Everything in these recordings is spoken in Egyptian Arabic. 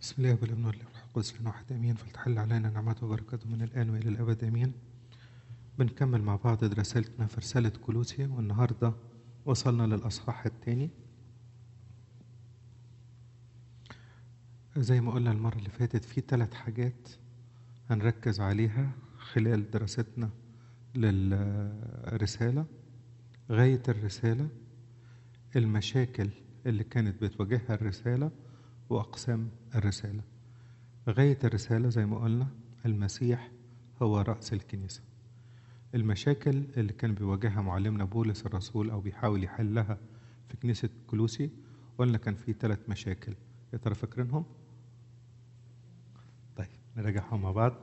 بسم الله والابن والروح القدس لنا واحد امين فلتحل علينا نعمته وبركاته من الان والى الابد امين بنكمل مع بعض رسالتنا في رساله كولوسي والنهارده وصلنا للاصحاح الثاني زي ما قلنا المره اللي فاتت في ثلاث حاجات هنركز عليها خلال دراستنا للرساله غايه الرساله المشاكل اللي كانت بتواجهها الرساله واقسام الرساله غايه الرساله زي ما قلنا المسيح هو راس الكنيسه المشاكل اللي كان بيواجهها معلمنا بولس الرسول او بيحاول يحلها في كنيسه كلوسي قلنا كان في ثلاث مشاكل يا ترى فاكرينهم طيب نراجعهم مع بعض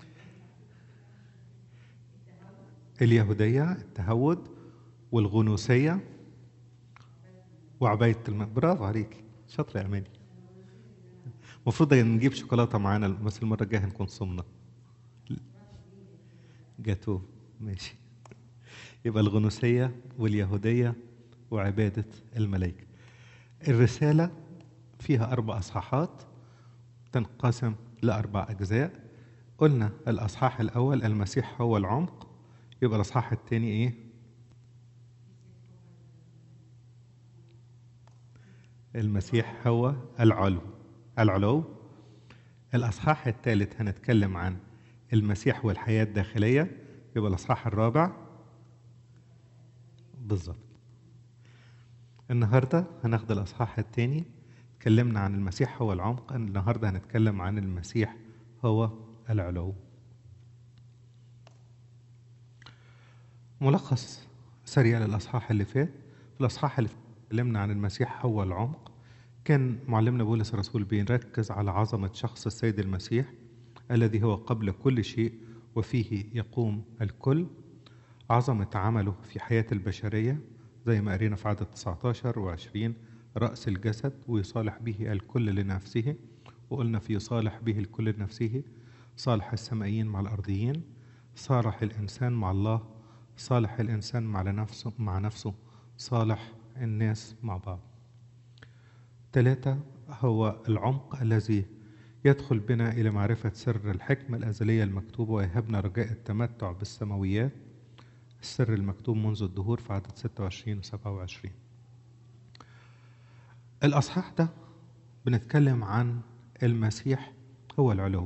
اليهوديه التهود والغنوسيه وعبايه الم... برافو عليك شاطره يا اماني المفروض نجيب شوكولاته معانا بس المره الجايه هنكون صمنا جاتو ماشي يبقى الغنوسيه واليهوديه وعباده الملائكه الرساله فيها اربع اصحاحات تنقسم لاربع اجزاء قلنا الاصحاح الاول المسيح هو العمق يبقى الاصحاح الثاني ايه المسيح هو العلو العلو الأصحاح الثالث هنتكلم عن المسيح والحياة الداخلية يبقى الأصحاح الرابع بالظبط النهاردة هناخد الأصحاح الثاني اتكلمنا عن المسيح هو العمق النهاردة هنتكلم عن المسيح هو العلو ملخص سريع للأصحاح اللي فات في الأصحاح اللي فات اتكلمنا عن المسيح هو العمق كان معلمنا بولس الرسول بيركز على عظمة شخص السيد المسيح الذي هو قبل كل شيء وفيه يقوم الكل عظمة عمله في حياة البشرية زي ما قرينا في عدد 19 و20 رأس الجسد ويصالح به الكل لنفسه وقلنا في يصالح به الكل لنفسه صالح السمائيين مع الأرضيين صالح الإنسان مع الله صالح الإنسان مع نفسه مع نفسه صالح الناس مع بعض ثلاثة هو العمق الذي يدخل بنا إلى معرفة سر الحكمة الأزلية المكتوبة ويهبنا رجاء التمتع بالسماويات السر المكتوب منذ الدهور في عدد 26 و 27 الأصحاح ده بنتكلم عن المسيح هو العلو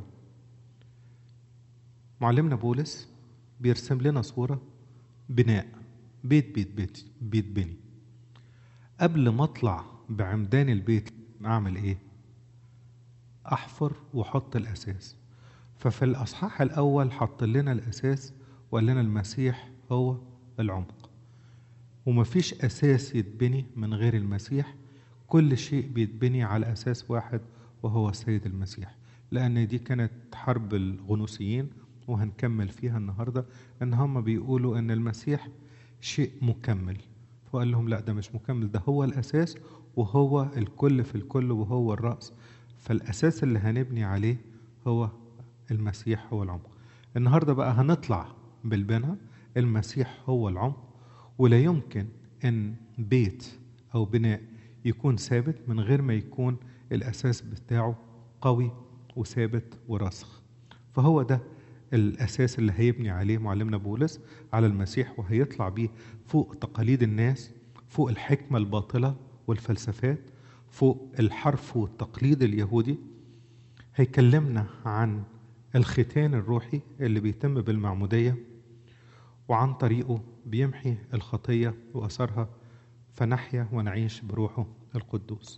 معلمنا بولس بيرسم لنا صورة بناء بيت بيت بيت بيت بني قبل ما اطلع بعمدان البيت اعمل ايه احفر واحط الاساس ففي الاصحاح الاول حط لنا الاساس وقال لنا المسيح هو العمق ومفيش اساس يتبني من غير المسيح كل شيء بيتبني على اساس واحد وهو السيد المسيح لان دي كانت حرب الغنوسيين وهنكمل فيها النهارده ان هم بيقولوا ان المسيح شيء مكمل فقال لهم لا ده مش مكمل ده هو الاساس وهو الكل في الكل وهو الراس فالاساس اللي هنبني عليه هو المسيح هو العمق النهارده بقى هنطلع بالبناء المسيح هو العمق ولا يمكن ان بيت او بناء يكون ثابت من غير ما يكون الاساس بتاعه قوي وثابت وراسخ فهو ده الاساس اللي هيبني عليه معلمنا بولس على المسيح وهيطلع بيه فوق تقاليد الناس فوق الحكمه الباطله والفلسفات فوق الحرف والتقليد اليهودي هيكلمنا عن الختان الروحي اللي بيتم بالمعموديه وعن طريقه بيمحي الخطيه واثرها فنحيا ونعيش بروحه القدوس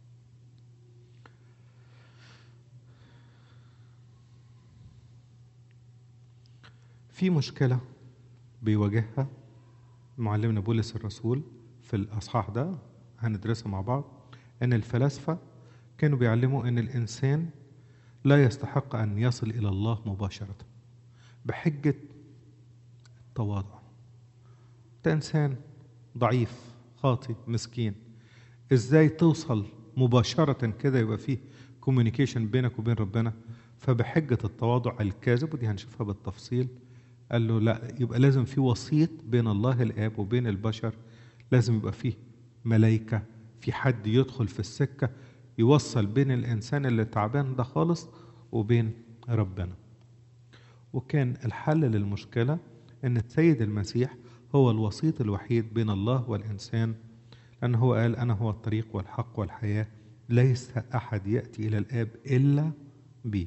في مشكلة بيواجهها معلمنا بولس الرسول في الأصحاح ده هندرسها مع بعض أن الفلاسفة كانوا بيعلموا أن الإنسان لا يستحق أن يصل إلى الله مباشرة بحجة التواضع أنت إنسان ضعيف خاطي مسكين إزاي توصل مباشرة كده يبقى فيه كوميونيكيشن بينك وبين ربنا فبحجة التواضع الكاذب ودي هنشوفها بالتفصيل قال له لا يبقى لازم في وسيط بين الله الاب وبين البشر لازم يبقى فيه ملائكه في حد يدخل في السكه يوصل بين الإنسان اللي تعبان ده خالص وبين ربنا وكان الحل للمشكلة أن السيد المسيح هو الوسيط الوحيد بين الله والإنسان لأنه هو قال أنا هو الطريق والحق والحياة ليس أحد يأتي إلى الآب إلا بي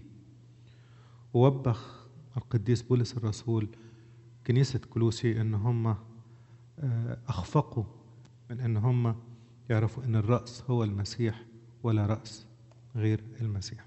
ووبخ القديس بولس الرسول كنيسة كلوسي إن هم أخفقوا من إن هم يعرفوا إن الرأس هو المسيح ولا رأس غير المسيح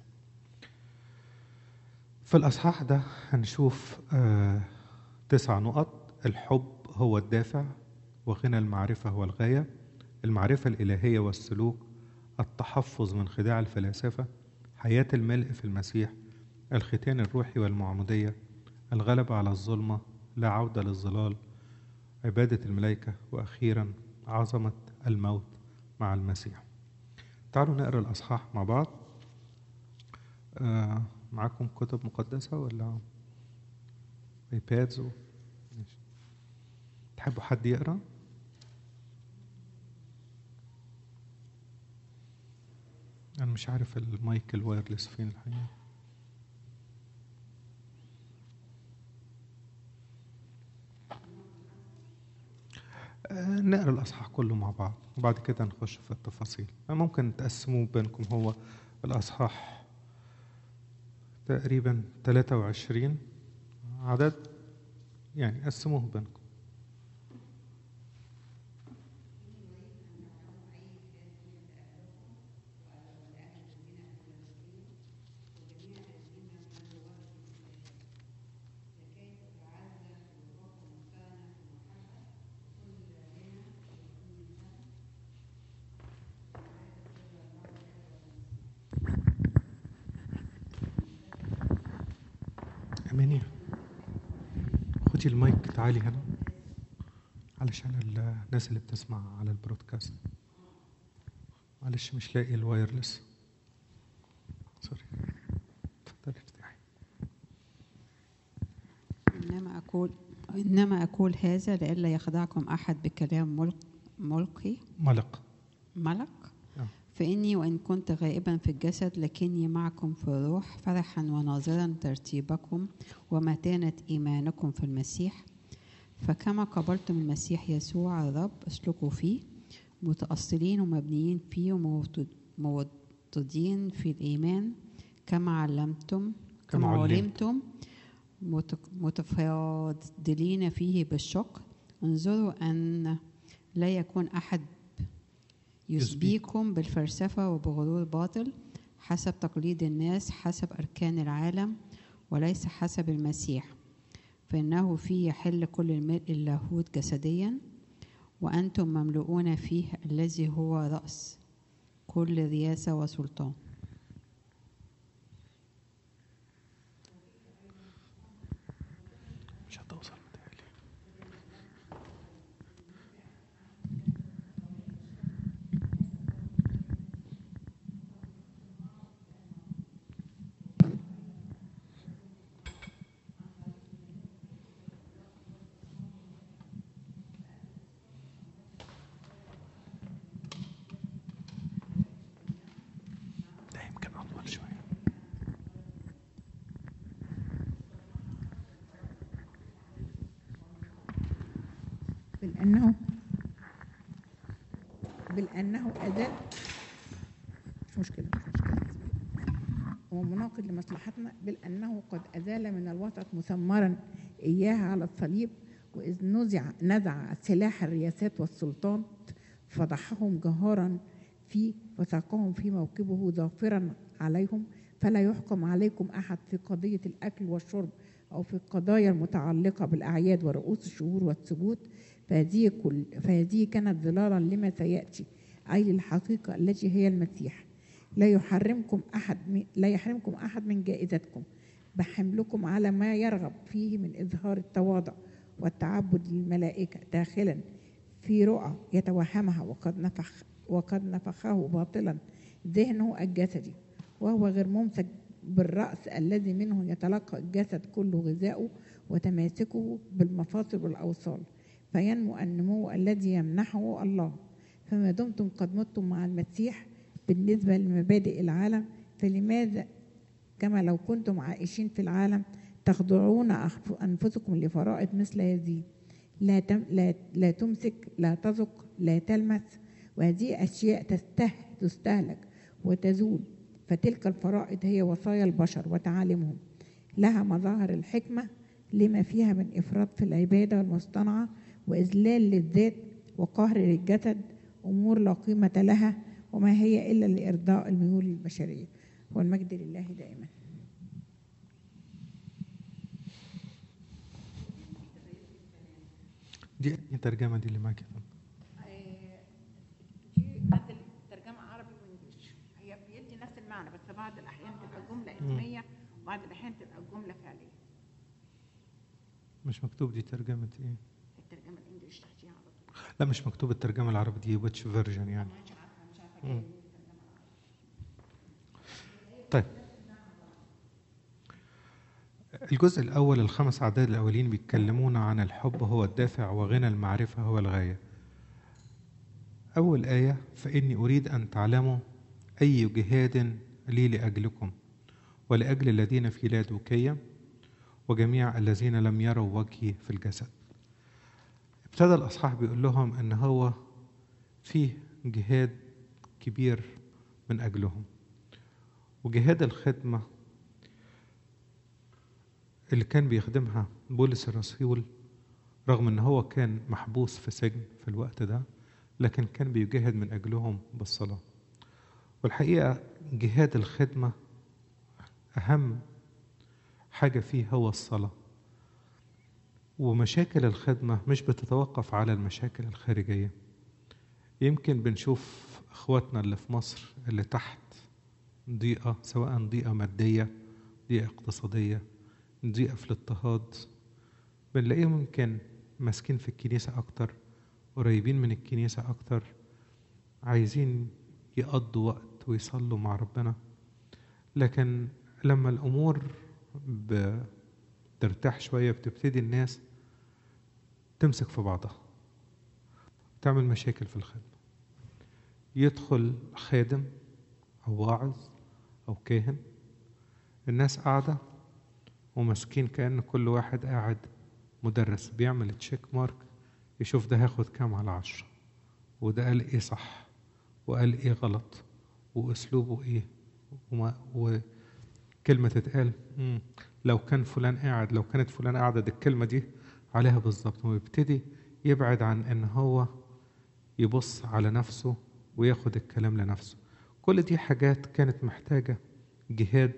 في الأصحاح ده هنشوف تسع نقط الحب هو الدافع وغنى المعرفة هو الغاية المعرفة الإلهية والسلوك التحفظ من خداع الفلاسفة حياة الملء في المسيح الختان الروحي والمعمودية الغلبة على الظلمة لا عودة للظلال عبادة الملائكة وأخيرا عظمة الموت مع المسيح تعالوا نقرأ الأصحاح مع بعض آه معاكم كتب مقدسة ولا ايبادز و... ماشي. تحبوا حد يقرأ؟ أنا مش عارف المايك الوايرلس فين الحقيقة نقرا الاصحاح كله مع بعض وبعد كده نخش في التفاصيل ممكن تقسموه بينكم هو الاصحاح تقريبا 23 عدد يعني قسموه بينكم أمانية خدي المايك تعالي هنا علشان الناس اللي بتسمع على البرودكاست معلش مش لاقي الوايرلس سوري اتفضلي ارتاحي إنما أقول إنما أقول هذا لئلا يخدعكم أحد بكلام ملق ملقي ملق ملق آه. فإني وإن كنت غائبا في الجسد لكني معكم في الروح فرحا وناظرا ترتيبكم ومتانة إيمانكم في المسيح فكما قبلتم المسيح يسوع الرب اسلكوا فيه متأصلين ومبنيين فيه وموطد- موطدين في الإيمان كما علمتم كما كما علمت. علمتم مت- متفاضلين فيه بالشكر انظروا أن لا يكون أحد يسبيكم بالفلسفة وبغرور باطل حسب تقليد الناس حسب أركان العالم وليس حسب المسيح فإنه فيه يحل كل الملء اللاهوت جسديا وأنتم مملؤون فيه الذي هو رأس كل رياسة وسلطان مش هتوصل متهيألي ده يمكن أطول شوية بل أنه بل أنه أزال مش مشكلة مش مشكلة هو مناقض لمصلحتنا بل أنه قد أزال من الوسط مثمرا إياها على الصليب وإذ نزع نزع سلاح الرياسات والسلطان فضحهم جهارا فيه وساقهم في موكبه ظافرا عليهم فلا يحكم عليكم أحد في قضية الأكل والشرب أو في القضايا المتعلقة بالأعياد ورؤوس الشهور والسجود فهذه كل فهذه كانت ظلالا لما سيأتي أي للحقيقة التي هي المسيح لا يحرمكم أحد من لا يحرمكم أحد من جائزتكم بحملكم على ما يرغب فيه من إظهار التواضع والتعبد للملائكة داخلا في رؤى يتوهمها وقد نفخ وقد نفخه باطلا ذهنه الجسدي وهو غير ممسك بالرأس الذي منه يتلقى الجسد كله غذاؤه وتماسكه بالمفاصل والأوصال فينمو النمو الذي يمنحه الله فما دمتم قد متم مع المسيح بالنسبة لمبادئ العالم فلماذا كما لو كنتم عائشين في العالم تخضعون أخف- أنفسكم لفرائض مثل هذه لا, تم لا, لا تمسك لا تذق لا تلمس وهذه أشياء تسته تستهلك وتزول فتلك الفرائض هي وصايا البشر وتعاليمهم لها مظاهر الحكمة لما فيها من إفراط في العبادة المصطنعة وإذلال للذات وقهر للجسد أمور لا قيمة لها وما هي إلا لإرضاء الميول البشرية والمجد لله دائما دي أنهي ترجمة دي اللي معاك يا فندم؟ دي بدل ترجمة عربي وانجلش هي بيدي نفس المعنى بس بعض الأحيان تبقى جملة اسمية وبعض الأحيان تبقى جملة فعلية مش مكتوب دي ترجمة ايه؟ الترجمة الإنجليش تحتيها على طول لا مش مكتوب الترجمة العربي دي ويتش فيرجن يعني مش عارفة مش عارفة مم. طيب الجزء الأول الخمس أعداد الأولين بيتكلمون عن الحب هو الدافع وغنى المعرفة هو الغاية أول آية فإني أريد أن تعلموا أي جهاد لي لأجلكم ولأجل الذين في لادوكية وجميع الذين لم يروا وجهي في الجسد ابتدى الأصحاح بيقول لهم إن هو فيه جهاد كبير من أجلهم وجهاد الخدمة اللي كان بيخدمها بولس الرسول رغم ان هو كان محبوس في سجن في الوقت ده لكن كان بيجاهد من اجلهم بالصلاه والحقيقه جهاد الخدمه اهم حاجه فيه هو الصلاه ومشاكل الخدمه مش بتتوقف على المشاكل الخارجيه يمكن بنشوف اخواتنا اللي في مصر اللي تحت ضيقه سواء ضيقه ماديه ضيقه اقتصاديه ضيقه في الاضطهاد بنلاقيهم يمكن ماسكين في الكنيسه اكتر قريبين من الكنيسه اكتر عايزين يقضوا وقت ويصلوا مع ربنا لكن لما الامور بترتاح شويه بتبتدي الناس تمسك في بعضها تعمل مشاكل في الخدمه يدخل خادم او واعظ او كاهن الناس قاعده وماسكين كأن كل واحد قاعد مدرس بيعمل تشيك مارك يشوف ده هاخد كام على عشرة وده قال ايه صح وقال ايه غلط واسلوبه ايه وما وكلمة تتقال مم. لو كان فلان قاعد لو كانت فلان قاعدة دي الكلمة دي عليها بالظبط ويبتدي يبعد عن ان هو يبص على نفسه وياخد الكلام لنفسه كل دي حاجات كانت محتاجة جهاد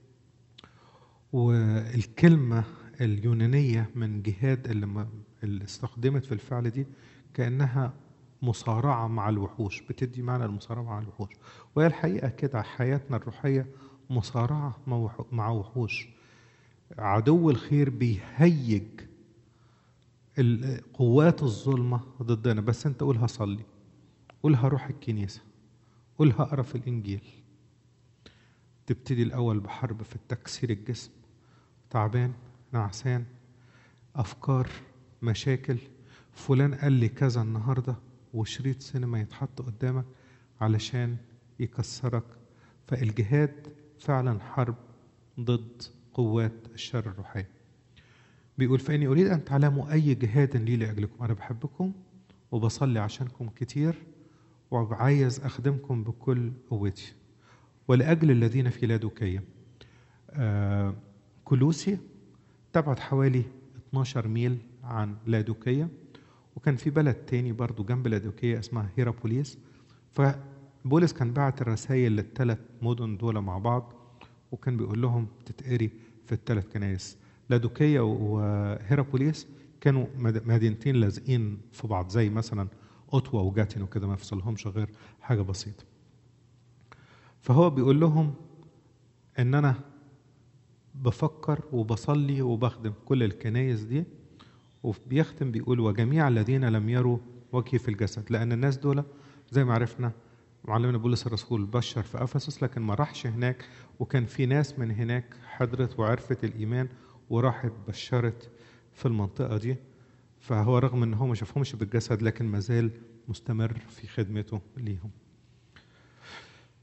والكلمة اليونانية من جهاد اللي, ما اللي استخدمت في الفعل دي كأنها مصارعة مع الوحوش بتدي معنى المصارعة مع الوحوش وهي الحقيقة كده حياتنا الروحية مصارعة مع وح- مع وحوش عدو الخير بيهيج ال- قوات الظلمة ضدنا بس انت قول هصلي قول هروح الكنيسة قول هقرا في الإنجيل تبتدي الأول بحرب في التكسير الجسم تعبان نعسان أفكار مشاكل فلان قال لي كذا النهاردة وشريط سينما يتحط قدامك علشان يكسرك فالجهاد فعلا حرب ضد قوات الشر الروحية بيقول فإني أريد أن تعلموا أي جهاد لي لأجلكم أنا بحبكم وبصلي عشانكم كتير وعايز أخدمكم بكل قوتي ولأجل الذين في لادوكية آه كلوسي تبعد حوالي 12 ميل عن لادوكية وكان في بلد تاني برضو جنب لادوكية اسمها هيرابوليس فبولس كان بعت الرسائل للثلاث مدن دول مع بعض وكان بيقول لهم تتقري في الثلاث كنائس لادوكية وهيرابوليس كانوا مد- مدينتين لازقين في بعض زي مثلا اوتوا وجاتن وكده ما يفصلهمش غير حاجة بسيطة فهو بيقول لهم ان انا بفكر وبصلي وبخدم كل الكنايس دي وبيختم بيقول وجميع الذين لم يروا وجهي في الجسد لان الناس دول زي ما عرفنا معلمنا بولس الرسول بشر في افسس لكن ما راحش هناك وكان في ناس من هناك حضرت وعرفت الايمان وراحت بشرت في المنطقه دي فهو رغم ان هو ما شافهمش بالجسد لكن ما زال مستمر في خدمته ليهم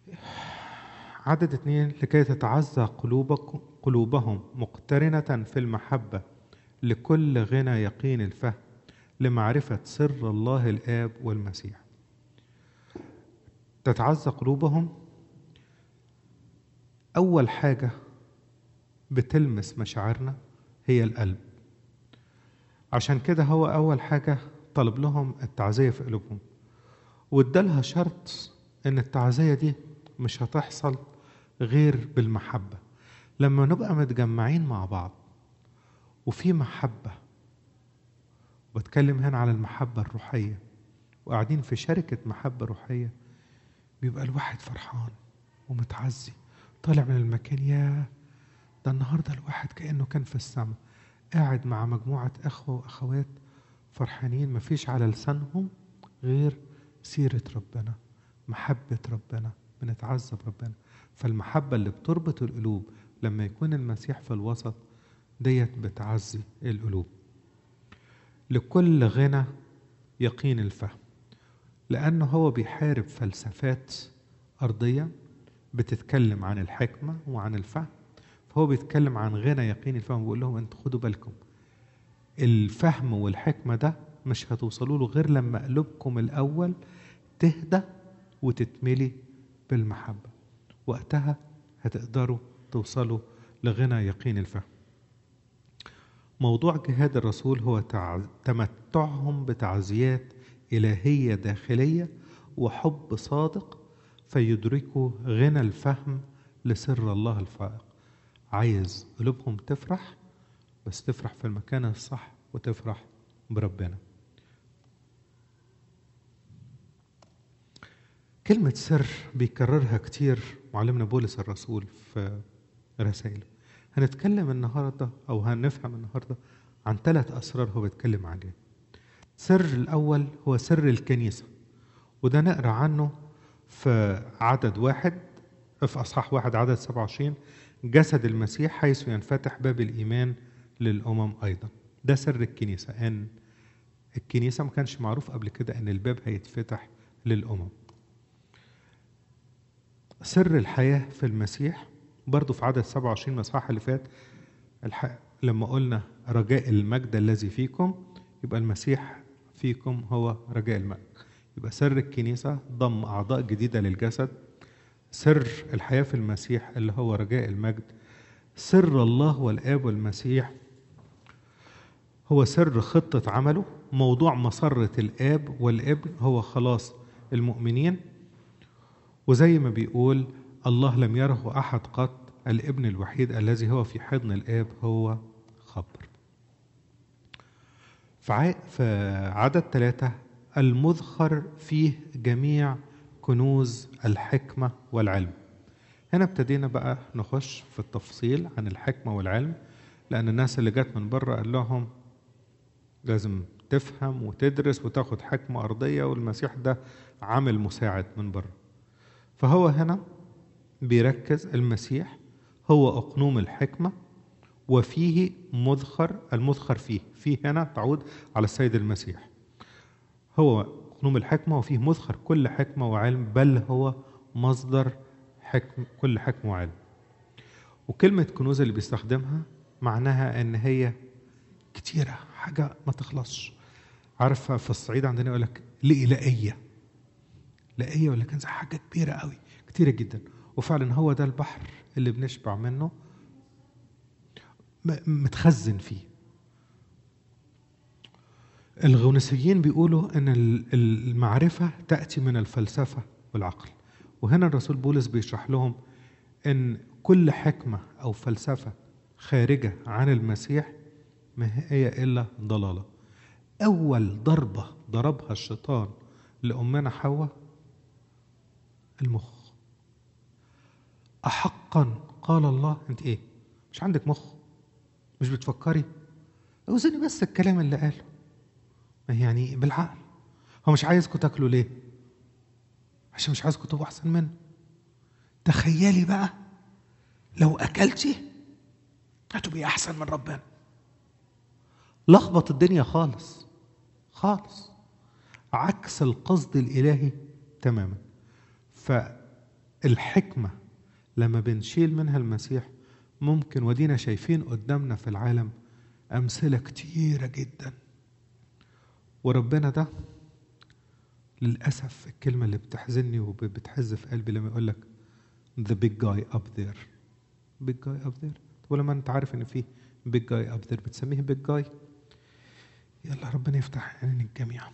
عدد اتنين لكي تتعزى قلوبكم قلوبهم مقترنة في المحبة لكل غنى يقين الفهم لمعرفة سر الله الآب والمسيح تتعزى قلوبهم أول حاجة بتلمس مشاعرنا هي القلب عشان كده هو أول حاجة طلب لهم التعزية في قلوبهم وادالها شرط إن التعزية دي مش هتحصل غير بالمحبة لما نبقى متجمعين مع بعض وفي محبة بتكلم هنا على المحبة الروحية وقاعدين في شركة محبة روحية بيبقى الواحد فرحان ومتعزي طالع من المكان يا ده النهاردة الواحد كأنه كان في السماء قاعد مع مجموعة أخوة وأخوات فرحانين مفيش على لسانهم غير سيرة ربنا محبة ربنا بنتعذب ربنا فالمحبة اللي بتربط القلوب لما يكون المسيح في الوسط ديت بتعزي القلوب لكل غنى يقين الفهم لأنه هو بيحارب فلسفات أرضية بتتكلم عن الحكمة وعن الفهم فهو بيتكلم عن غنى يقين الفهم بيقول لهم انتوا خدوا بالكم الفهم والحكمة ده مش هتوصلوا له غير لما قلوبكم الأول تهدى وتتملي بالمحبة وقتها هتقدروا توصلوا لغنى يقين الفهم موضوع جهاد الرسول هو تع... تمتعهم بتعزيات إلهية داخلية وحب صادق فيدركوا غنى الفهم لسر الله الفائق عايز قلوبهم تفرح بس تفرح في المكان الصح وتفرح بربنا كلمة سر بيكررها كتير معلمنا بولس الرسول في رسائله هنتكلم النهاردة أو هنفهم النهاردة عن ثلاث أسرار هو بيتكلم عليها سر الأول هو سر الكنيسة وده نقرأ عنه في عدد واحد في أصحاح واحد عدد 27 جسد المسيح حيث ينفتح باب الإيمان للأمم أيضا ده سر الكنيسة أن الكنيسة ما كانش معروف قبل كده أن الباب هيتفتح للأمم سر الحياة في المسيح برضو في عدد 27 مصحاح اللي فات الح... لما قلنا رجاء المجد الذي فيكم يبقى المسيح فيكم هو رجاء المجد يبقى سر الكنيسة ضم أعضاء جديدة للجسد سر الحياة في المسيح اللي هو رجاء المجد سر الله والآب والمسيح هو سر خطة عمله موضوع مسرة الآب والابن هو خلاص المؤمنين وزي ما بيقول الله لم يره أحد قط الابن الوحيد الذي هو في حضن الآب هو خبر في عدد ثلاثة المذخر فيه جميع كنوز الحكمة والعلم هنا ابتدينا بقى نخش في التفصيل عن الحكمة والعلم لأن الناس اللي جت من بره قال لهم لازم تفهم وتدرس وتاخد حكمة أرضية والمسيح ده عامل مساعد من بره فهو هنا بيركز المسيح هو أقنوم الحكمة وفيه مذخر المذخر فيه فيه هنا تعود على السيد المسيح هو أقنوم الحكمة وفيه مذخر كل حكمة وعلم بل هو مصدر حكم كل حكمة وعلم وكلمة كنوز اللي بيستخدمها معناها ان هي كتيرة حاجة ما تخلصش عارفة في الصعيد عندنا يقول لك لإلائية لائية ولا كنز حاجة كبيرة قوي كتيرة جدا وفعلا هو ده البحر اللي بنشبع منه متخزن فيه الغنوسيين بيقولوا ان المعرفة تأتي من الفلسفة والعقل وهنا الرسول بولس بيشرح لهم ان كل حكمة او فلسفة خارجة عن المسيح ما هي الا ضلالة اول ضربة ضربها الشيطان لأمنا حواء المخ أحقا قال الله أنت إيه مش عندك مخ مش بتفكري اوزني بس الكلام اللي قاله ما يعني بالعقل هو مش عايزكم تاكلوا ليه عشان مش عايزكم تبقوا احسن منه تخيلي بقى لو اكلتي هتبقي احسن من ربنا لخبط الدنيا خالص خالص عكس القصد الالهي تماما الحكمة لما بنشيل منها المسيح ممكن ودينا شايفين قدامنا في العالم أمثلة كتيرة جدا وربنا ده للأسف الكلمة اللي بتحزني وبتحز في قلبي لما يقول لك the big guy up there big guy up there ولما انت عارف ان في big guy up there بتسميه big guy يلا ربنا يفتح عينين الجميع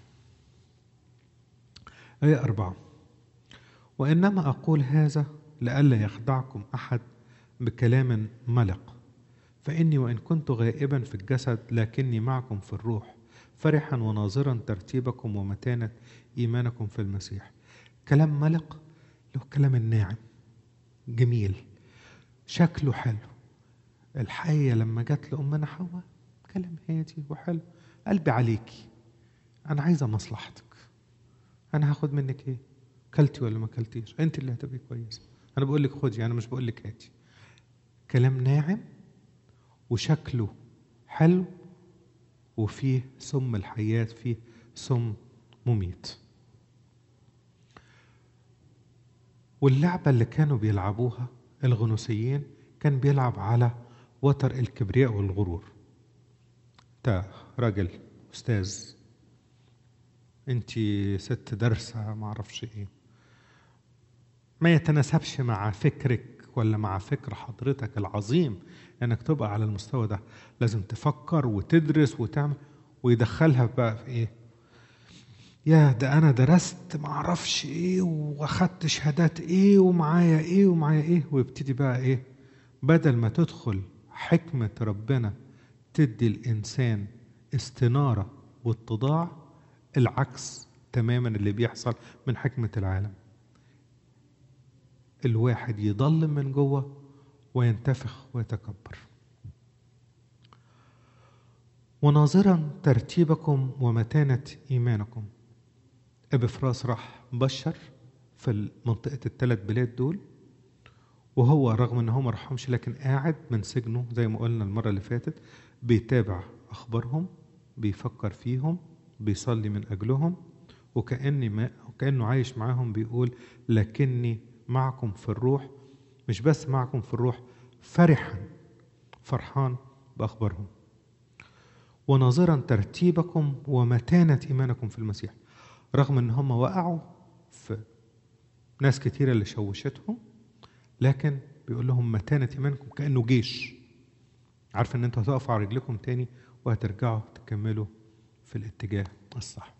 آية أربعة وإنما أقول هذا لئلا يخدعكم أحد بكلام ملق فإني وإن كنت غائبا في الجسد لكني معكم في الروح فرحا وناظرا ترتيبكم ومتانة إيمانكم في المسيح كلام ملق له كلام الناعم جميل شكله حلو الحية لما جت لأمنا حواء كلام هادي وحلو قلبي عليكي أنا عايزة مصلحتك أنا هاخد منك إيه كلتي ولا ما كلتيش أنت اللي هتبقي كويسة أنا بقول لك خدي أنا مش بقول لك هاتي كلام ناعم وشكله حلو وفيه سم الحياة فيه سم مميت واللعبة اللي كانوا بيلعبوها الغنوصيين كان بيلعب على وتر الكبرياء والغرور انت راجل استاذ انت ست دارسة ما اعرفش ايه ما يتناسبش مع فكرك ولا مع فكر حضرتك العظيم انك تبقى على المستوى ده لازم تفكر وتدرس وتعمل ويدخلها بقى في ايه يا ده انا درست ما اعرفش ايه واخدت شهادات ايه ومعايا ايه ومعايا ايه ويبتدي بقى ايه بدل ما تدخل حكمة ربنا تدي الانسان استنارة واتضاع العكس تماما اللي بيحصل من حكمة العالم الواحد يضلم من جوه وينتفخ ويتكبر وناظرا ترتيبكم ومتانة إيمانكم إبفراس راح بشر في منطقة الثلاث بلاد دول وهو رغم ان هو ما رحمش لكن قاعد من سجنه زي ما قلنا المرة اللي فاتت بيتابع أخبارهم بيفكر فيهم بيصلي من أجلهم وكأني ما وكأنه عايش معاهم بيقول لكني معكم في الروح مش بس معكم في الروح فرحا فرحان بأخبارهم وناظرا ترتيبكم ومتانة إيمانكم في المسيح رغم ان هم وقعوا في ناس كتيرة اللي شوشتهم لكن بيقول لهم متانة إيمانكم كأنه جيش عارف ان انتوا هتقفوا على رجلكم تاني وهترجعوا تكملوا في الاتجاه الصح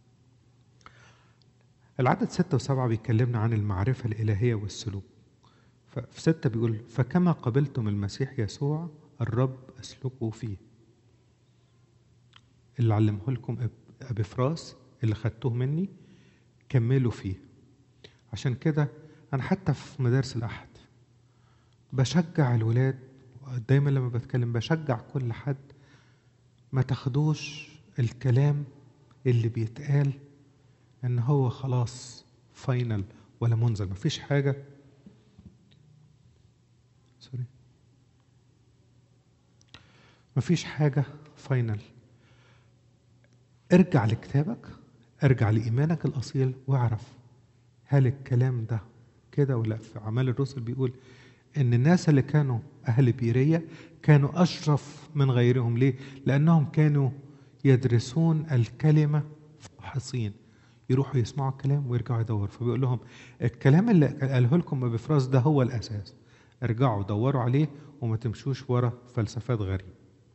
العدد ستة وسبعة بيكلمنا عن المعرفة الإلهية والسلوك ففي ستة بيقول فكما قبلتم المسيح يسوع الرب اسلكوا فيه اللي علمه لكم أبي فراس اللي خدتوه مني كملوا فيه عشان كده أنا حتى في مدارس الأحد بشجع الولاد دايما لما بتكلم بشجع كل حد ما تاخدوش الكلام اللي بيتقال ان هو خلاص فاينل ولا منزل مفيش حاجة سوري مفيش حاجة فاينل ارجع لكتابك ارجع لإيمانك الأصيل واعرف هل الكلام ده كده ولا في أعمال الرسل بيقول إن الناس اللي كانوا أهل بيرية كانوا أشرف من غيرهم ليه؟ لأنهم كانوا يدرسون الكلمة فاحصين يروحوا يسمعوا الكلام ويرجعوا يدوروا فبيقول لهم الكلام اللي قاله لكم بفراس ده هو الأساس ارجعوا دوروا عليه وما تمشوش ورا فلسفات غريبة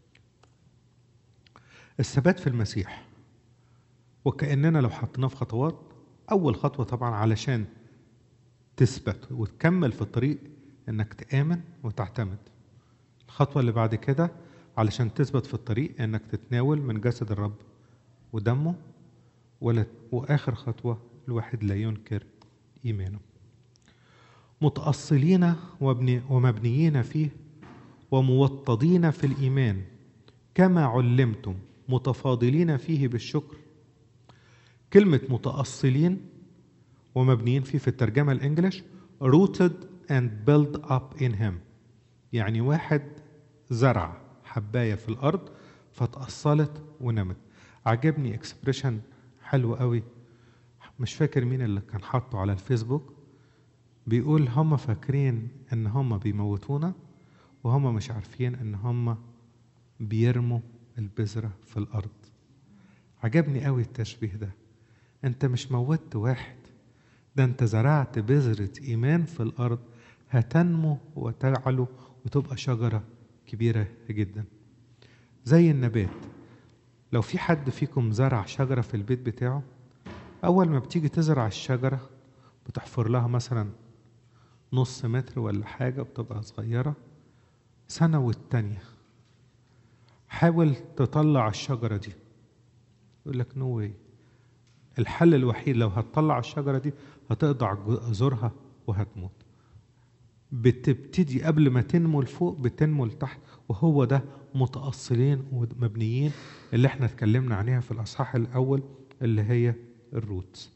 الثبات في المسيح وكأننا لو حطيناه في خطوات أول خطوة طبعا علشان تثبت وتكمل في الطريق إنك تآمن وتعتمد الخطوة اللي بعد كده علشان تثبت في الطريق إنك تتناول من جسد الرب ودمه ولا وآخر خطوة الواحد لا ينكر إيمانه متأصلين ومبني ومبنيين فيه وموطدين في الإيمان كما علمتم متفاضلين فيه بالشكر كلمة متأصلين ومبنيين فيه في الترجمة الإنجليش rooted and built up in him يعني واحد زرع حباية في الأرض فتأصلت ونمت عجبني اكسبريشن حلو قوي مش فاكر مين اللي كان حاطه على الفيسبوك بيقول هم فاكرين ان هم بيموتونا وهم مش عارفين ان هم بيرموا البذرة في الأرض عجبني قوي التشبيه ده انت مش موتت واحد ده انت زرعت بذرة إيمان في الأرض هتنمو وتعلو وتبقى شجرة كبيرة جدا زي النبات لو في حد فيكم زرع شجرة في البيت بتاعه أول ما بتيجي تزرع الشجرة بتحفر لها مثلا نص متر ولا حاجة بتبقى صغيرة سنة والتانية حاول تطلع الشجرة دي يقول لك نو واي الحل الوحيد لو هتطلع الشجرة دي هتقطع جذورها وهتموت بتبتدي قبل ما تنمو لفوق بتنمو لتحت وهو ده متأصلين ومبنيين اللي احنا اتكلمنا عليها في الأصحاح الأول اللي هي الروتس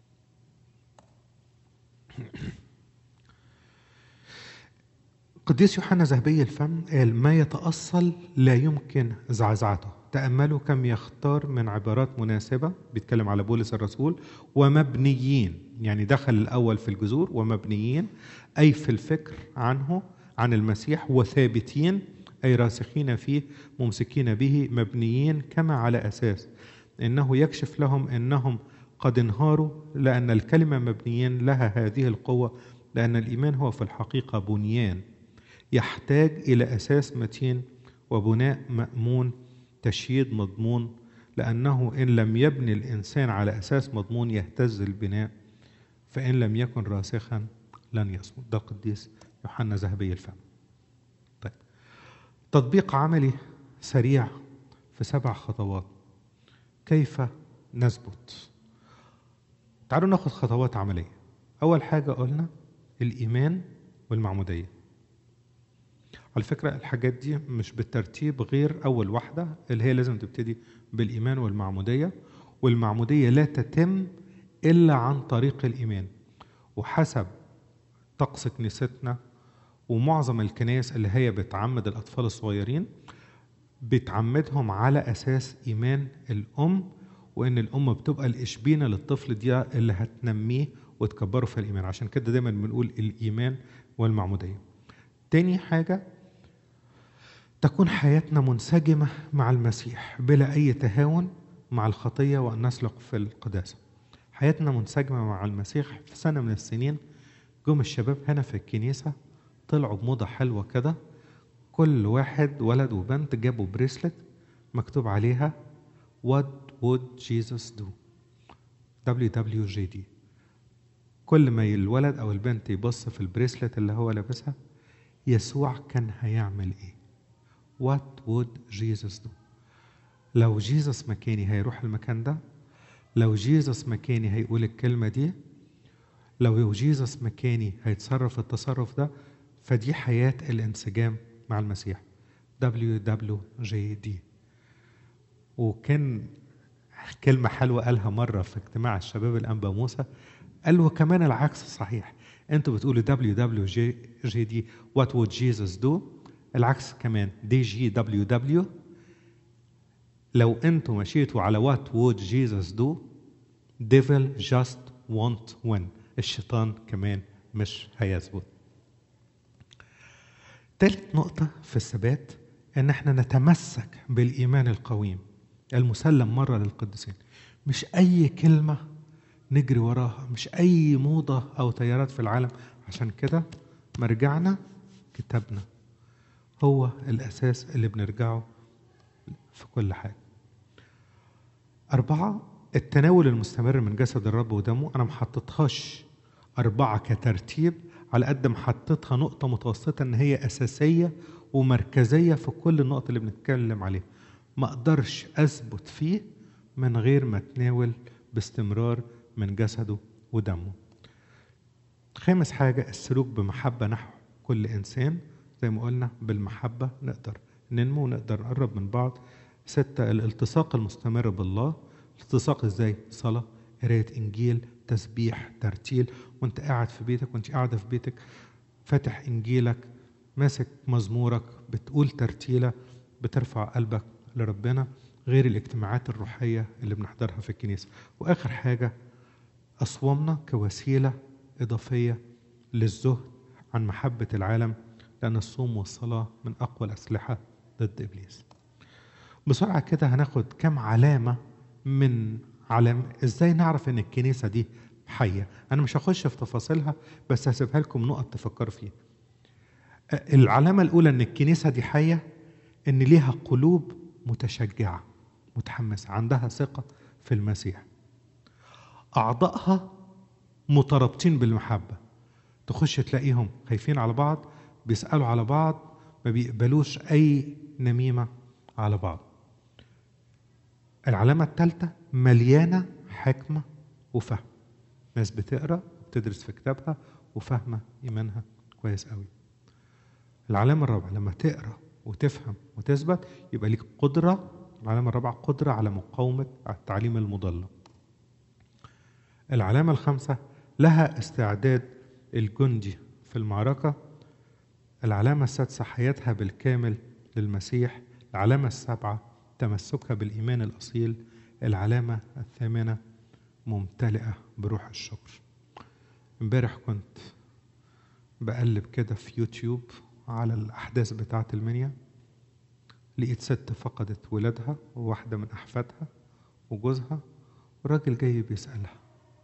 قديس يوحنا ذهبي الفم قال ما يتأصل لا يمكن زعزعته تأملوا كم يختار من عبارات مناسبة بيتكلم على بولس الرسول ومبنيين يعني دخل الأول في الجذور ومبنيين أي في الفكر عنه عن المسيح وثابتين أي راسخين فيه ممسكين به مبنيين كما على أساس إنه يكشف لهم إنهم قد انهاروا لأن الكلمة مبنيين لها هذه القوة لأن الإيمان هو في الحقيقة بنيان يحتاج إلى أساس متين وبناء مأمون تشييد مضمون لأنه إن لم يبني الإنسان على أساس مضمون يهتز البناء فإن لم يكن راسخا لن يصمت ده القديس يوحنا ذهبي الفم طيب تطبيق عملي سريع في سبع خطوات كيف نثبت تعالوا ناخد خطوات عملية أول حاجة قلنا الإيمان والمعمودية على فكرة الحاجات دي مش بالترتيب غير أول واحدة اللي هي لازم تبتدي بالإيمان والمعمودية والمعمودية لا تتم إلا عن طريق الإيمان وحسب طقس كنيستنا ومعظم الكنائس اللي هي بتعمد الأطفال الصغيرين بتعمدهم على أساس إيمان الأم وإن الأم بتبقى الإشبينة للطفل دي اللي هتنميه وتكبره في الإيمان عشان كده دايما بنقول الإيمان والمعمودية تاني حاجة تكون حياتنا منسجمة مع المسيح بلا أي تهاون مع الخطية وأن نسلك في القداسة حياتنا منسجمة مع المسيح في سنة من السنين جم الشباب هنا في الكنيسة طلعوا بموضة حلوة كده كل واحد ولد وبنت جابوا بريسلت مكتوب عليها What would Jesus do WWJD كل ما الولد أو البنت يبص في البريسلت اللي هو لابسها يسوع كان هيعمل ايه What would Jesus do لو جيسس مكاني هيروح المكان ده لو جيسس مكاني هيقول الكلمة دي لو جيسس مكاني هيتصرف التصرف ده فدي حياة الانسجام مع المسيح WWJD وكان كلمة حلوة قالها مرة في اجتماع الشباب الأنبا موسى قال وكمان العكس صحيح انتوا بتقولوا WWJD What would Jesus do العكس كمان دي جي دبليو دبليو لو انتوا مشيتوا على What would Jesus do devil just won't win الشيطان كمان مش هيثبت تالت نقطة في الثبات ان احنا نتمسك بالايمان القويم المسلم مرة للقديسين مش اي كلمة نجري وراها مش اي موضة او تيارات في العالم عشان كده مرجعنا كتابنا هو الاساس اللي بنرجعه في كل حاجة أربعة التناول المستمر من جسد الرب ودمه أنا محطتهاش أربعة كترتيب على قد ما حطيتها نقطة متوسطة إن هي أساسية ومركزية في كل النقط اللي بنتكلم عليها ما أقدرش أثبت فيه من غير ما أتناول باستمرار من جسده ودمه خامس حاجة السلوك بمحبة نحو كل إنسان زي ما قلنا بالمحبة نقدر ننمو ونقدر نقرب من بعض ستة الالتصاق المستمر بالله الالتصاق ازاي صلاة قراية إنجيل تسبيح ترتيل وانت قاعد في بيتك وانت قاعدة في بيتك فاتح إنجيلك ماسك مزمورك بتقول ترتيلة بترفع قلبك لربنا غير الاجتماعات الروحية اللي بنحضرها في الكنيسة وآخر حاجة أصوامنا كوسيلة إضافية للزهد عن محبة العالم لأن الصوم والصلاة من أقوى الأسلحة ضد إبليس بسرعة كده هناخد كم علامة من علام إزاي نعرف إن الكنيسة دي حية أنا مش هخش في تفاصيلها بس هسيبها لكم نقط تفكروا فيها العلامة الأولى إن الكنيسة دي حية إن ليها قلوب متشجعة متحمسة عندها ثقة في المسيح أعضائها مترابطين بالمحبة تخش تلاقيهم خايفين على بعض بيسألوا على بعض ما بيقبلوش أي نميمة على بعض العلامة الثالثة مليانة حكمة وفهم ناس بتقرأ وبتدرس في كتابها وفاهمة إيمانها كويس قوي العلامة الرابعة لما تقرأ وتفهم وتثبت يبقى ليك قدرة العلامة الرابعة قدرة على مقاومة التعليم المضلة العلامة الخامسة لها استعداد الجندي في المعركة العلامة السادسة حياتها بالكامل للمسيح العلامة السابعة تمسكها بالإيمان الأصيل العلامة الثامنة ممتلئة بروح الشكر امبارح كنت بقلب كده في يوتيوب على الأحداث بتاعة المنيا لقيت ست فقدت ولادها وواحدة من أحفادها وجوزها وراجل جاي بيسألها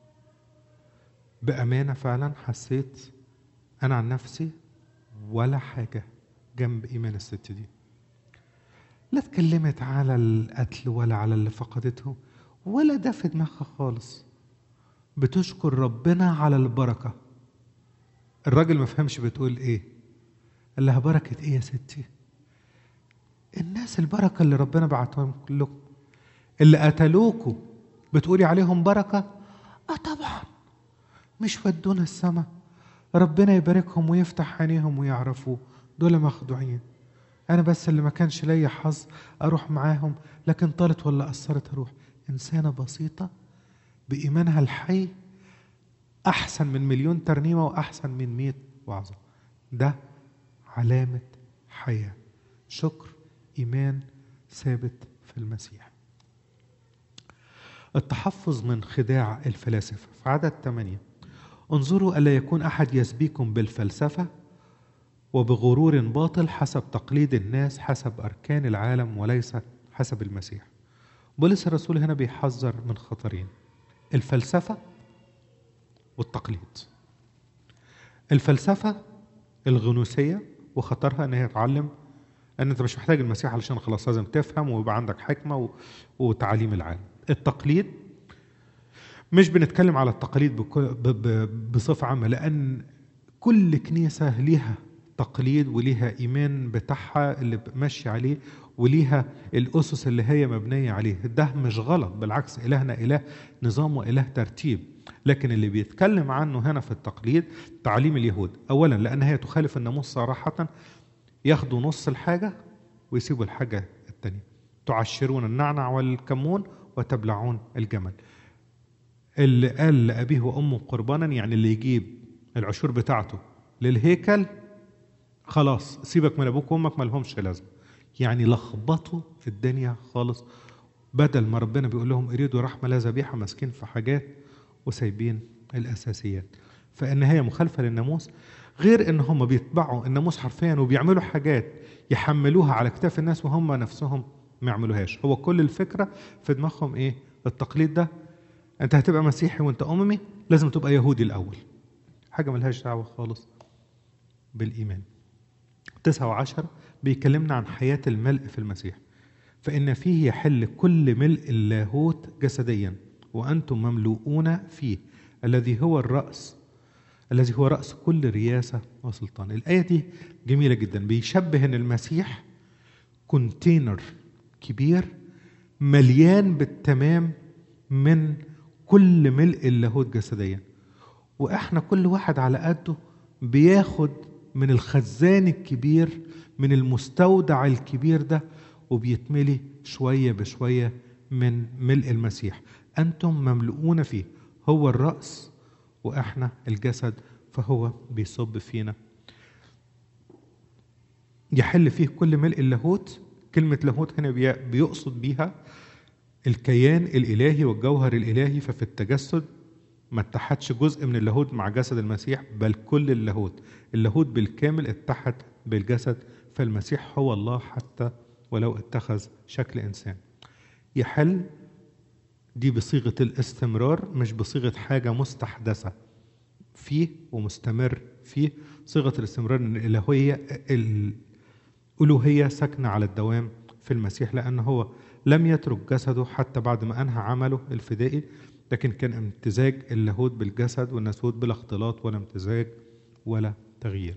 بأمانة فعلا حسيت أنا عن نفسي ولا حاجة جنب إيمان الست دي لا اتكلمت على القتل ولا على اللي فقدته ولا ده في دماغها خالص بتشكر ربنا على البركة الراجل ما فهمش بتقول ايه قال لها بركة ايه يا ستي الناس البركة اللي ربنا بعتهم لكم اللي قتلوكوا بتقولي عليهم بركة اه طبعا مش ودونا السما ربنا يباركهم ويفتح عينيهم ويعرفوا دول مخدوعين انا بس اللي ما كانش ليا حظ اروح معاهم لكن طالت ولا قصرت اروح انسانه بسيطه بايمانها الحي احسن من مليون ترنيمه واحسن من مئة وعظه ده علامه حياه شكر ايمان ثابت في المسيح التحفظ من خداع الفلاسفه في عدد ثمانيه انظروا الا يكون احد يسبيكم بالفلسفه وبغرور باطل حسب تقليد الناس حسب اركان العالم وليس حسب المسيح بولس الرسول هنا بيحذر من خطرين الفلسفه والتقليد الفلسفه الغنوسيه وخطرها ان هي تعلم ان انت مش محتاج المسيح علشان خلاص لازم تفهم ويبقى عندك حكمه و... وتعاليم العالم التقليد مش بنتكلم على التقاليد بكل... ب... ب... بصفه عامه لان كل كنيسه ليها تقليد وليها ايمان بتاعها اللي ماشي عليه وليها الاسس اللي هي مبنيه عليه ده مش غلط بالعكس الهنا اله نظام واله ترتيب لكن اللي بيتكلم عنه هنا في التقليد تعليم اليهود اولا لان هي تخالف الناموس صراحه ياخدوا نص الحاجه ويسيبوا الحاجه الثانيه تعشرون النعنع والكمون وتبلعون الجمل اللي قال لابيه وامه قربانا يعني اللي يجيب العشور بتاعته للهيكل خلاص سيبك من ابوك وامك ما لهمش لازمه يعني لخبطوا في الدنيا خالص بدل ما ربنا بيقول لهم اريدوا رحمه لا ذبيحه ماسكين في حاجات وسايبين الاساسيات فان هي مخالفه للناموس غير ان هم بيتبعوا الناموس حرفيا وبيعملوا حاجات يحملوها على كتاف الناس وهم نفسهم ما يعملوهاش هو كل الفكره في دماغهم ايه التقليد ده انت هتبقى مسيحي وانت اممي لازم تبقى يهودي الاول حاجه ملهاش دعوه خالص بالايمان تسعة وعشرة بيكلمنا عن حياة الملء في المسيح فإن فيه يحل كل ملء اللاهوت جسديا وأنتم مملوءون فيه الذي هو الرأس الذي هو رأس كل رياسة وسلطان الآية دي جميلة جدا بيشبه أن المسيح كونتينر كبير مليان بالتمام من كل ملء اللاهوت جسديا وإحنا كل واحد على قده بياخد من الخزان الكبير من المستودع الكبير ده وبيتملي شوية بشوية من ملء المسيح أنتم مملؤون فيه هو الرأس وإحنا الجسد فهو بيصب فينا يحل فيه كل ملء اللاهوت كلمة لاهوت هنا بيقصد بيها الكيان الإلهي والجوهر الإلهي ففي التجسد ما اتحدش جزء من اللاهوت مع جسد المسيح بل كل اللاهوت اللاهوت بالكامل اتحد بالجسد فالمسيح هو الله حتى ولو اتخذ شكل إنسان يحل دي بصيغة الاستمرار مش بصيغة حاجة مستحدثة فيه ومستمر فيه صيغة الاستمرار ان الالوهية الالوهية ساكنة على الدوام في المسيح لان هو لم يترك جسده حتى بعد ما انهى عمله الفدائي لكن كان امتزاج اللاهوت بالجسد والناسوت بلا اختلاط ولا امتزاج ولا تغيير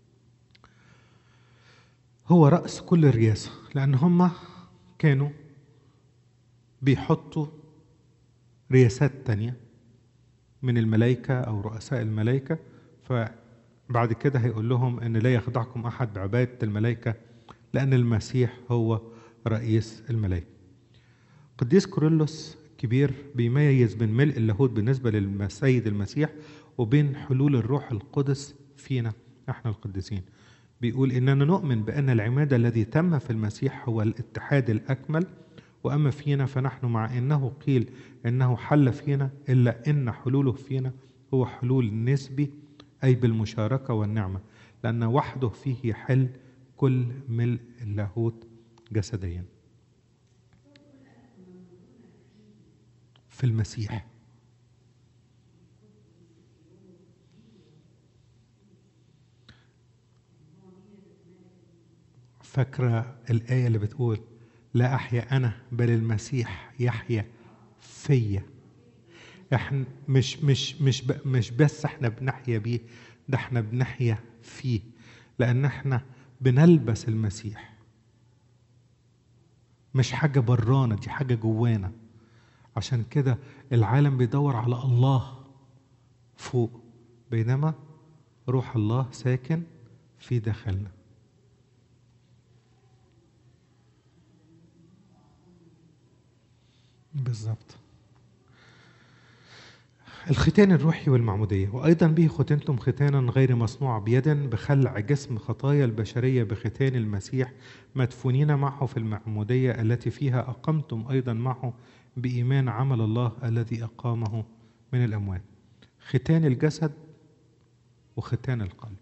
هو رأس كل الرياسة لأن هم كانوا بيحطوا رياسات تانية من الملائكة أو رؤساء الملائكة فبعد كده هيقول لهم أن لا يخدعكم أحد بعبادة الملائكة لأن المسيح هو رئيس الملائكة قديس كوريلوس كبير بيميز بين ملء اللاهوت بالنسبة للسيد المسيح وبين حلول الروح القدس فينا احنا القديسين بيقول اننا نؤمن بان العماد الذي تم في المسيح هو الاتحاد الاكمل واما فينا فنحن مع انه قيل انه حل فينا الا ان حلوله فينا هو حلول نسبي اي بالمشاركه والنعمه لان وحده فيه يحل كل ملء اللاهوت جسديا في المسيح فاكرة الآية اللي بتقول لا أحيا أنا بل المسيح يحيا فيا احنا مش مش مش ب- مش بس احنا بنحيا بيه ده احنا بنحيا فيه لأن احنا بنلبس المسيح مش حاجة برانا دي حاجة جوانا عشان كده العالم بيدور على الله فوق بينما روح الله ساكن في داخلنا بالظبط الختان الروحي والمعمودية وأيضا به ختنتم ختانا غير مصنوع بيد بخلع جسم خطايا البشرية بختان المسيح مدفونين معه في المعمودية التي فيها أقمتم أيضا معه بإيمان عمل الله الذي أقامه من الأموات ختان الجسد وختان القلب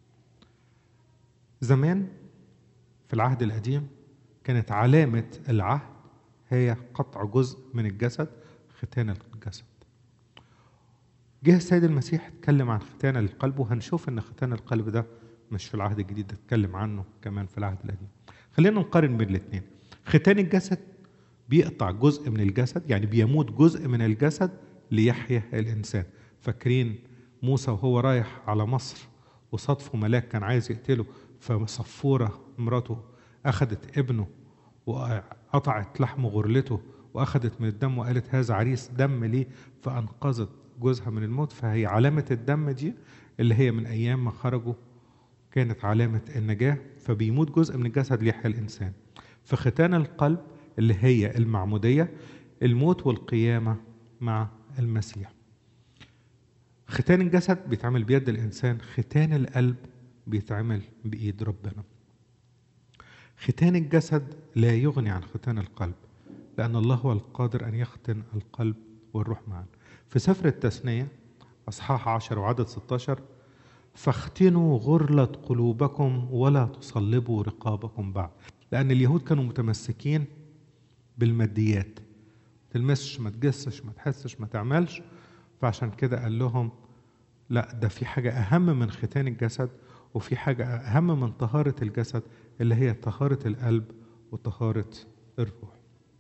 زمان في العهد القديم كانت علامة العهد هي قطع جزء من الجسد ختان الجسد جه السيد المسيح اتكلم عن ختان القلب وهنشوف ان ختان القلب ده مش في العهد الجديد اتكلم عنه كمان في العهد القديم خلينا نقارن بين الاثنين ختان الجسد بيقطع جزء من الجسد يعني بيموت جزء من الجسد ليحيا الانسان فاكرين موسى وهو رايح على مصر وصادفه ملاك كان عايز يقتله فصفوره مراته اخذت ابنه وقطعت لحم غرلته واخذت من الدم وقالت هذا عريس دم ليه فانقذت جوزها من الموت فهي علامه الدم دي اللي هي من ايام ما خرجوا كانت علامه النجاه فبيموت جزء من الجسد ليحيا الانسان في ختان القلب اللي هي المعموديه الموت والقيامه مع المسيح ختان الجسد بيتعمل بيد الانسان ختان القلب بيتعمل بايد ربنا ختان الجسد لا يغني عن ختان القلب لأن الله هو القادر أن يختن القلب والروح معا في سفر التثنية أصحاح عشر وعدد 16 فاختنوا غرلة قلوبكم ولا تصلبوا رقابكم بعد لأن اليهود كانوا متمسكين بالماديات تلمسش ما تجسش ما تحسش ما تعملش فعشان كده قال لهم لا ده في حاجة أهم من ختان الجسد وفي حاجة أهم من طهارة الجسد اللي هي طهارة القلب وطهارة الروح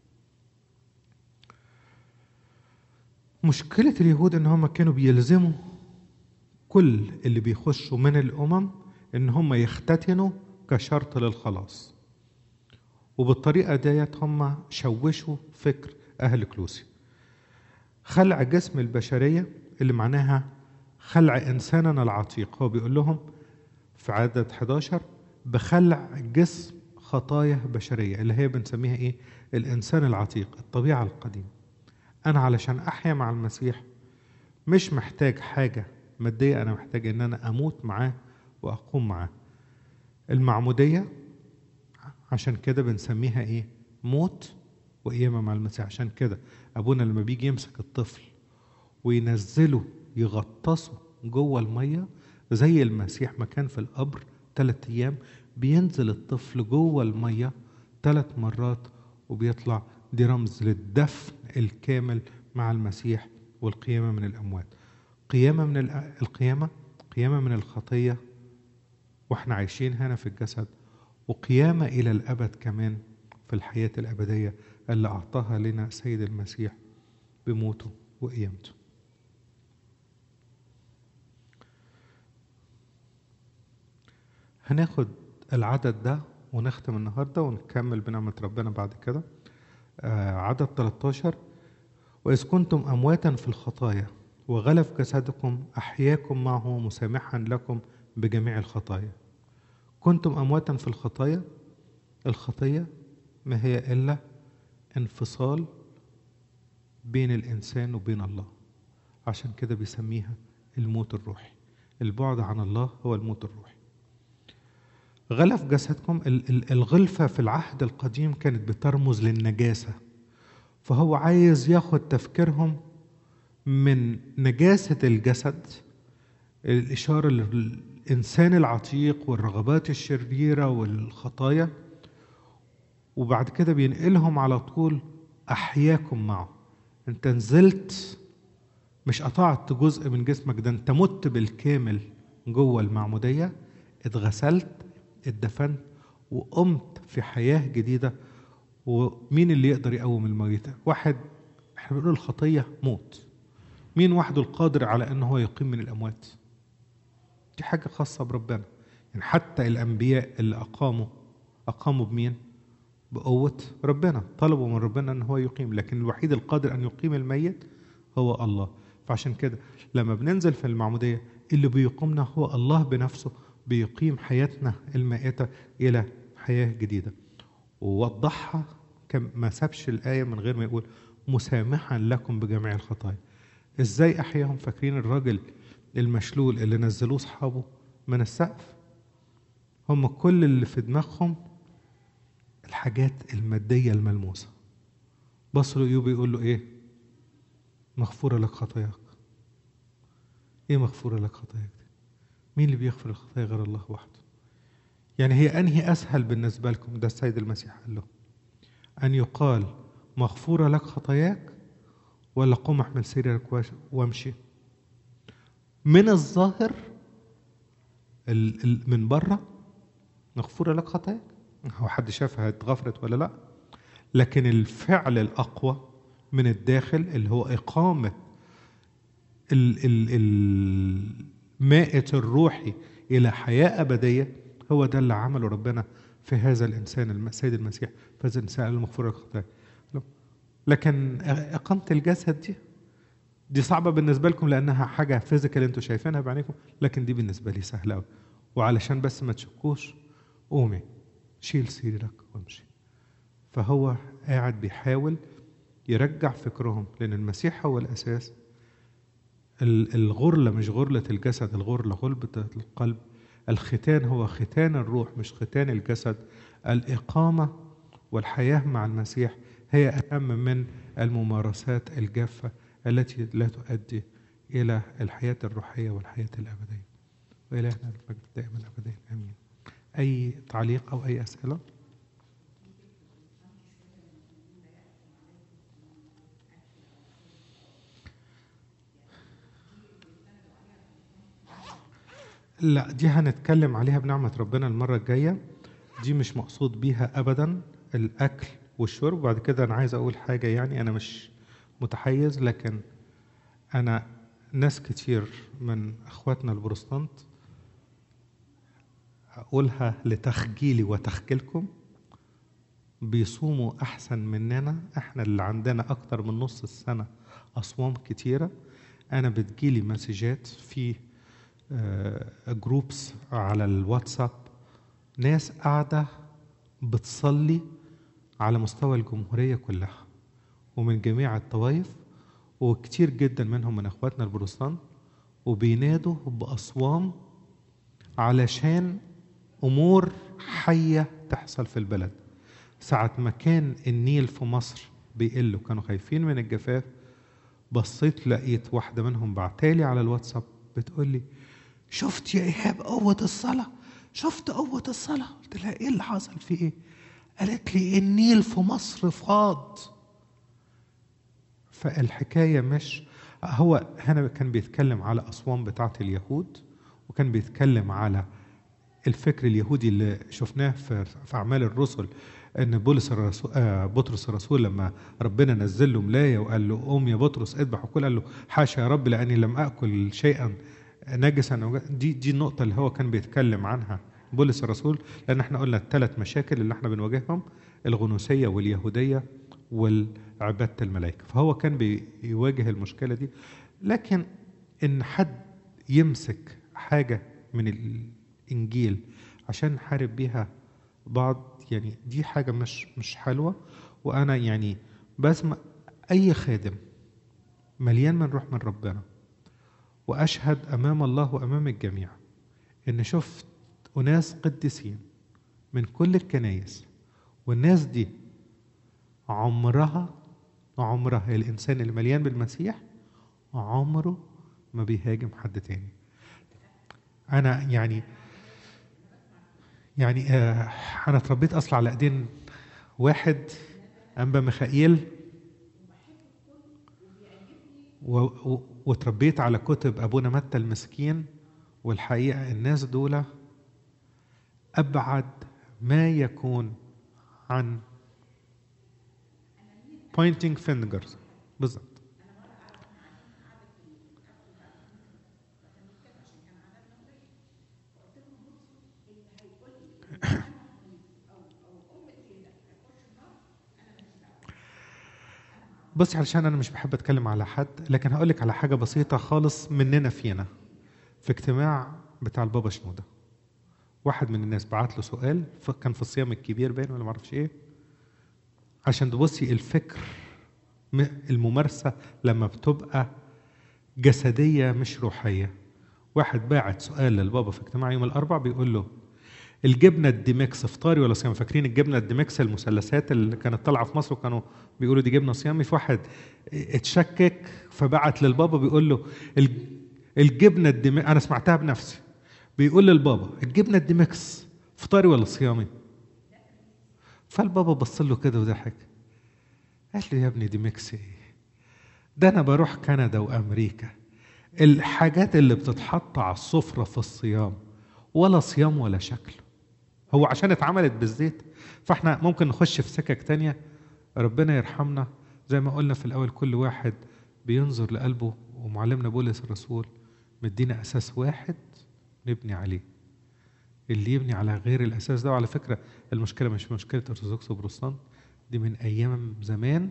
مشكلة اليهود إن هم كانوا بيلزموا كل اللي بيخشوا من الأمم إن هم يختتنوا كشرط للخلاص وبالطريقة ديت هم شوشوا فكر أهل كلوسي خلع جسم البشرية اللي معناها خلع إنساننا العتيق هو بيقول لهم في عدد 11 بخلع جسم خطايا بشرية اللي هي بنسميها إيه الإنسان العتيق الطبيعة القديمة أنا علشان أحيا مع المسيح مش محتاج حاجة مادية أنا محتاج إن أنا أموت معاه وأقوم معاه المعمودية عشان كده بنسميها إيه موت وقيامة مع المسيح عشان كده أبونا لما بيجي يمسك الطفل وينزلوا يغطسوا جوه الميه زي المسيح ما كان في القبر ثلاث ايام بينزل الطفل جوه الميه ثلاث مرات وبيطلع دي رمز للدفن الكامل مع المسيح والقيامه من الاموات قيامه من الأ- القيامه قيامه من الخطيه واحنا عايشين هنا في الجسد وقيامه الى الابد كمان في الحياه الابديه اللي اعطاها لنا سيد المسيح بموته وقيامته هناخد العدد ده ونختم النهارده ونكمل بنعمة ربنا بعد كده آه عدد 13 وإذ كنتم أمواتا في الخطايا وغلف جسدكم أحياكم معه مسامحا لكم بجميع الخطايا كنتم أمواتا في الخطايا الخطية ما هي إلا انفصال بين الإنسان وبين الله عشان كده بيسميها الموت الروحي البعد عن الله هو الموت الروحي غلف جسدكم ال- ال- الغلفة في العهد القديم كانت بترمز للنجاسة فهو عايز ياخد تفكيرهم من نجاسة الجسد الإشارة للإنسان العتيق والرغبات الشريرة والخطايا وبعد كده بينقلهم على طول أحياكم معه أنت نزلت مش قطعت جزء من جسمك ده أنت مت بالكامل جوه المعمودية اتغسلت اتدفنت وقمت في حياة جديدة ومين اللي يقدر يقوم الميتة واحد احنا بنقول الخطية موت مين وحده القادر على ان هو يقيم من الاموات دي حاجة خاصة بربنا يعني حتى الانبياء اللي اقاموا اقاموا بمين بقوة ربنا طلبوا من ربنا ان هو يقيم لكن الوحيد القادر ان يقيم الميت هو الله فعشان كده لما بننزل في المعمودية اللي بيقومنا هو الله بنفسه بيقيم حياتنا المائتة إلى حياة جديدة ووضحها كم ما سابش الآية من غير ما يقول مسامحا لكم بجميع الخطايا ازاي احياهم فاكرين الراجل المشلول اللي نزلوه اصحابه من السقف هم كل اللي في دماغهم الحاجات المادية الملموسة بصوا لأيوب يقول له ايه مغفورة لك خطاياك ايه مغفورة لك خطاياك دي مين اللي بيغفر الخطايا غير الله وحده يعني هي انهي اسهل بالنسبة لكم ده السيد المسيح قال له ان يقال مغفورة لك خطاياك ولا قم احمل سريرك واش- وامشي من الظاهر ال- ال- من بره مغفورة لك خطاياك هو حد شافها اتغفرت ولا لا لكن الفعل الأقوى من الداخل اللي هو إقامة ال- ال- المائت الروحي إلى حياة أبدية هو ده اللي عمله ربنا في هذا الإنسان الم- السيد المسيح فهذا الإنسان المغفور لك خطاياك لكن إقامة الجسد دي دي صعبة بالنسبة لكم لأنها حاجة فيزيكال أنتوا شايفينها بعينيكم لكن دي بالنسبة لي سهلة أوي وعلشان بس ما تشكوش قومي شيل سريرك وامشي فهو قاعد بيحاول يرجع فكرهم لأن المسيح هو الأساس ال- الغرلة مش غرلة الجسد الغرلة غلبة القلب الختان هو ختان الروح مش ختان الجسد الإقامة والحياة مع المسيح هي أهم من الممارسات الجافة التي لا تؤدي إلى الحياة الروحية والحياة الأبدية وإلهنا المجد دائما أبدا آمين أي تعليق أو أي أسئلة؟ لا دي هنتكلم عليها بنعمة ربنا المرة الجاية دي مش مقصود بيها أبدا الأكل والشرب وبعد كده أنا عايز أقول حاجة يعني أنا مش متحيز لكن أنا ناس كتير من أخواتنا البروتستانت أقولها لتخجيلي وتخجيلكم بيصوموا أحسن مننا إحنا اللي عندنا أكتر من نص السنة أصوام كتيرة أنا بتجيلي مسجات في جروبس على الواتساب ناس قاعدة بتصلي على مستوى الجمهورية كلها ومن جميع الطوائف وكتير جدا منهم من اخواتنا البروتستانت وبينادوا بأصوام علشان أمور حية تحصل في البلد ساعة ما كان النيل في مصر بيقل وكانوا خايفين من الجفاف بصيت لقيت واحدة منهم بعتالي على الواتساب بتقول لي شفت يا إيهاب قوة الصلاة شفت قوة الصلاة قلت لها إيه اللي حصل في إيه قالت لي النيل في مصر فاض فالحكاية مش هو هنا كان بيتكلم على أسوان بتاعة اليهود وكان بيتكلم على الفكر اليهودي اللي شفناه في, في أعمال الرسل ان بولس الرسول آه بطرس الرسول لما ربنا نزل له ملايه وقال له قوم يا بطرس اذبح وكل قال له حاشا يا رب لاني لم اكل شيئا نجسا دي دي النقطه اللي هو كان بيتكلم عنها بولس الرسول لان احنا قلنا الثلاث مشاكل اللي احنا بنواجههم الغنوسيه واليهوديه وعباده الملائكه فهو كان بيواجه المشكله دي لكن ان حد يمسك حاجه من الانجيل عشان نحارب بيها بعض يعني دي حاجه مش مش حلوه وانا يعني بسمع اي خادم مليان من روح من ربنا واشهد امام الله وامام الجميع ان شفت اناس قديسين من كل الكنايس والناس دي عمرها عمرها الانسان اللي مليان بالمسيح عمره ما بيهاجم حد تاني انا يعني يعني آه انا اتربيت اصلا على ايدين واحد انبا ميخائيل و- و- واتربيت على كتب ابونا متى المسكين والحقيقه الناس دول ابعد ما يكون عن pointing fingers بالظبط بصي علشان انا مش بحب اتكلم على حد لكن هقول لك على حاجه بسيطه خالص مننا فينا في اجتماع بتاع البابا شنوده واحد من الناس بعت له سؤال ف- كان في الصيام الكبير باين ولا معرفش ايه عشان تبصي الفكر م- الممارسه لما بتبقى جسديه مش روحيه واحد باعت سؤال للبابا في اجتماع يوم الاربع بيقول له الجبنه الديمكس فطاري ولا صيامي فاكرين الجبنه الديمكس المثلثات اللي كانت طالعه في مصر وكانوا بيقولوا دي جبنه صيامي في واحد اتشكك فبعت للبابا بيقول له "الج- الجبنه الديمكس انا سمعتها بنفسي بيقول للبابا الجبنه الديمكس فطاري ولا صيامي فالبابا بص له كده وضحك قال له يا ابني ديمكس ايه ده انا بروح كندا وامريكا الحاجات اللي بتتحط على السفره في الصيام ولا صيام ولا شكل هو عشان اتعملت بالزيت فاحنا ممكن نخش في سكك تانية ربنا يرحمنا زي ما قلنا في الاول كل واحد بينظر لقلبه ومعلمنا بولس الرسول مدينا اساس واحد نبني عليه اللي يبني على غير الاساس ده وعلى فكره المشكله مش مشكله ارثوذكس وبروتستانت دي من ايام زمان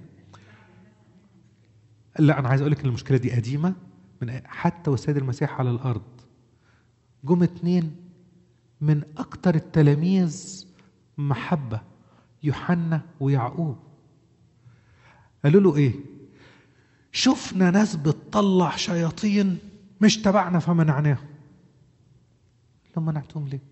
لا انا عايز اقول لك ان المشكله دي قديمه من حتى والسيد المسيح على الارض جم اتنين من اكتر التلاميذ محبه يوحنا ويعقوب قالوا له ايه شفنا ناس بتطلع شياطين مش تبعنا فمنعناهم لو منعتهم ليه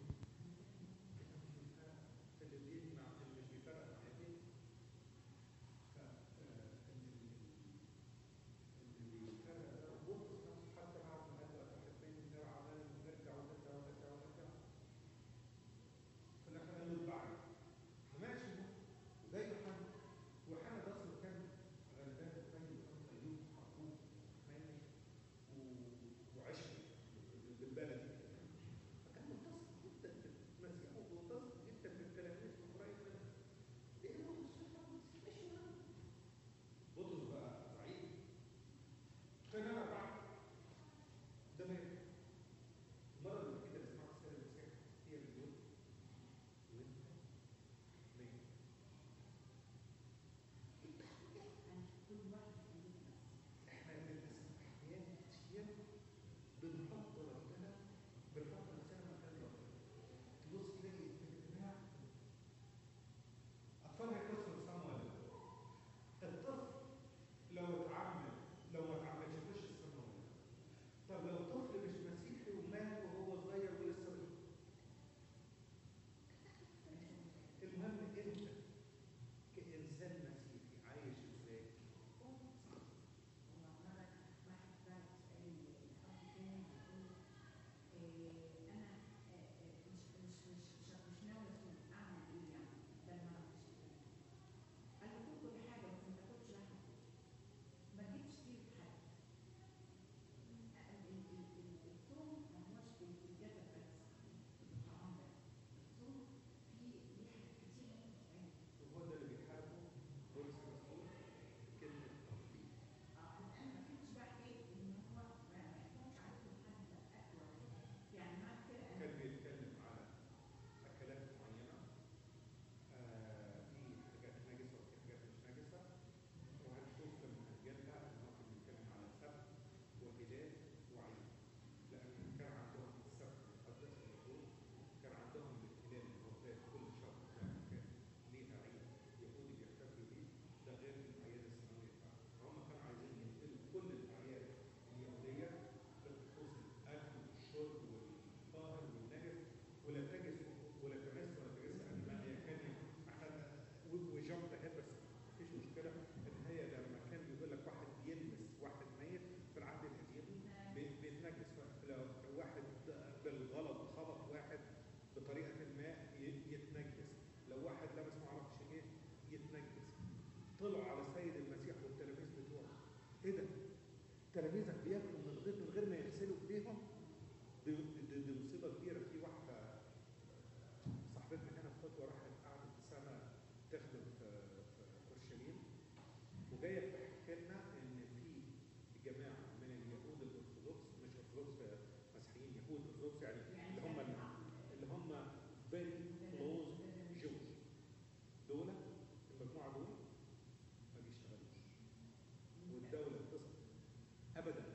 طلعوا على السيد المسيح والتلاميذ بتوعه ايه ده؟ تلاميذك بياكلوا من الغيط من غير ما يغسلوا ايديهم دي, دي, دي مصيبه كبيره في واحده صاحبتنا هنا في خطوه راحت قعدت سنه تخدم في في اورشليم وجايه بتحكي لنا ان في جماعه من اليهود الارثوذكس مش ارثوذكس مسيحيين يهود ارثوذكس يعني اللي هم اللي هم فيري كلوز جوش دول المجموعه دول ما بيشتغلوش والدوله بتصرف ابدا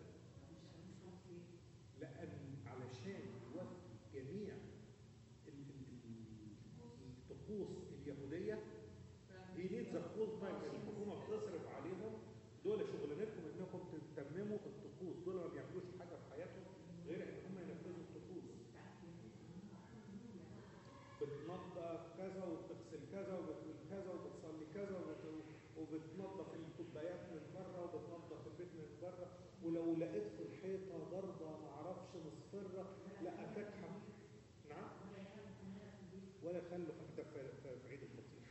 لان علشان يوفي جميع ال- ال- ال- الطقوس اليهوديه he needs a full time الحكومه بتصرف عليهم دول شغلانتكم انكم تتمموا الطقوس دول ما بيعملوش حاجه في حياتهم غير ان هم ينفذوا الطقوس بتنظف كذا وبتغسل كذا وبتقول كذا وبتصلي كذا وبت- وبتنظف الكوبايات من بره وبتنظف البيت من بره ولو لقيت في الحيطه ضربه ما اعرفش مصفره لا فتحه نعم ولا يخلوا حتى في, في, في عيد الفطير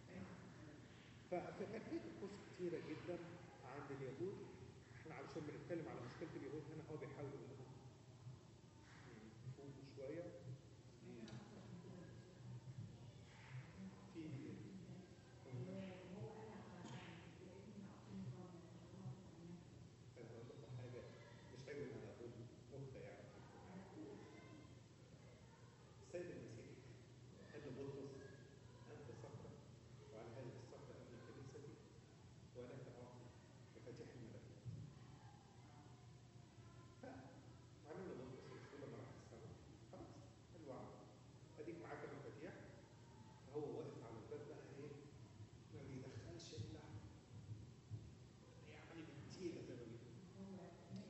فكان في طقوس كتيره جدا عند اليهود احنا علشان بنتكلم على مشكله اليهود هنا هو بيحاول يقول لهم فوقوا شويه في انا هقول لكم حاجه مش حلو ان انا اقول نكته يعني السيد المسيح قال لبطرس انت صخره وعلى هذه الصخره ابني كنيستي ولك اعطي مفاتيح الملكوت فعمل له بطرس الرسول لما راح السماء خلاص الوعد اديك معاك المفاتيح فهو واقف على الباب بقى ايه ما بيدخلش الا يعني بالتيله زي ما بيقولوا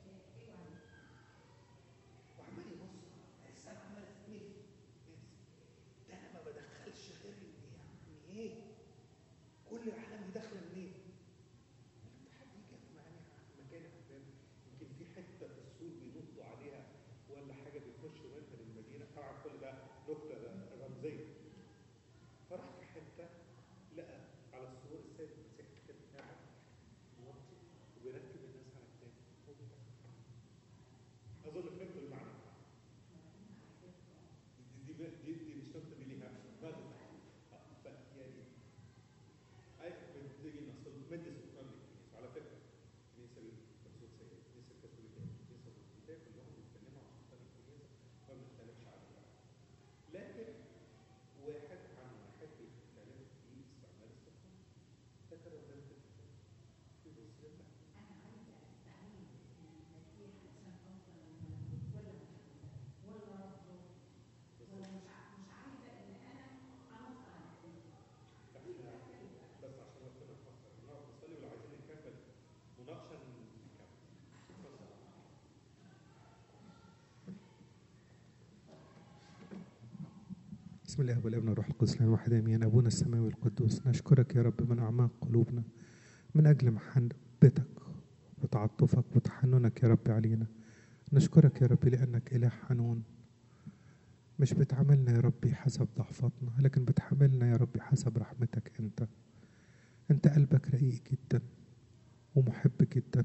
وعمال يبص السماء عماله تلف ده انا ما بدخلش غير اللي يعني ايه كل العالم دي داخله منين؟ حد يجي يسمعني مكان عندنا يمكن في حته في السور بينطوا عليها ولا حاجه بيخشوا منها للمدينه طبعا كل ده نكته رمزيه فراح في حته لقى على السور السيد المسيح كان قاعد موطي وبيرتب الناس على كتاب اظن فهمتوا المعنى دي دي دي, دي مش نكته دي ليها مغزى آه، ف- يعني اي بتيجي نصل مد سلطان للكنيسه على فكره الكنيسه الارثوذكسيه الكنيسه الكاثوليكيه الكنيسه البروتستانتيه كلهم بيتكلموا عن سلطان الكنيسه ما بنختلفش عليه لكن واحد عن واحد بيتكلم في استعمال السلطان ذكر ذلك الكتاب في مسلم احنا بس عشان وقتنا اتاخر نقعد نصلي ولو عايزين نكمل مناقشه نكمل اتفضل. بسم الله والابن والروح القدس الان واحد امين ابونا السماوي القدوس نشكرك يا رب من اعماق قلوبنا من اجل محبتك وتعاطفك وتحننك يا رب علينا نشكرك يا رب لانك اله حنون مش بتعاملنا يا ربي حسب ضعفاتنا لكن بتحملنا يا ربي حسب رحمتك انت انت قلبك رقيق جدا ومحب جدا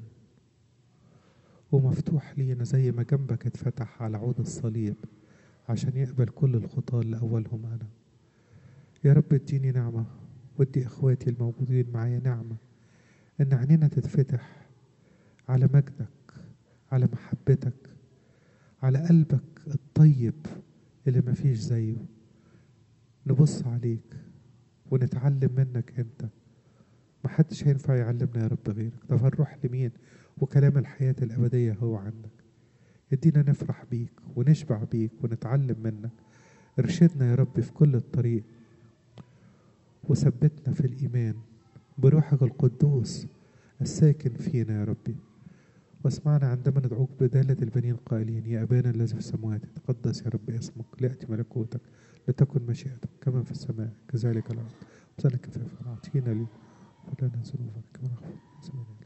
ومفتوح لينا زي ما جنبك اتفتح على عود الصليب عشان يقبل كل الخطاة اللي أولهم أنا يا رب اديني نعمة وادي إخواتي الموجودين معايا نعمة إن عينينا تتفتح على مجدك على محبتك على قلبك الطيب اللي مفيش زيه نبص عليك ونتعلم منك انت محدش هينفع يعلمنا يا رب غيرك ده فنروح لمين وكلام الحياة الأبدية هو عندك ادينا نفرح بيك ونشبع بيك ونتعلم منك ارشدنا يا رب في كل الطريق وثبتنا في الإيمان بروحك القدوس الساكن فينا يا ربي واسمعنا عندما ندعوك بدالة البنين قائلين يا أبانا الذي في السماوات تقدس يا رب اسمك ليأتي ملكوتك لتكن مشيئتك كما في السماء كذلك الأرض وصلك كفافا أعطينا لي ولنا ذنوبنا كما نغفر للمسلمين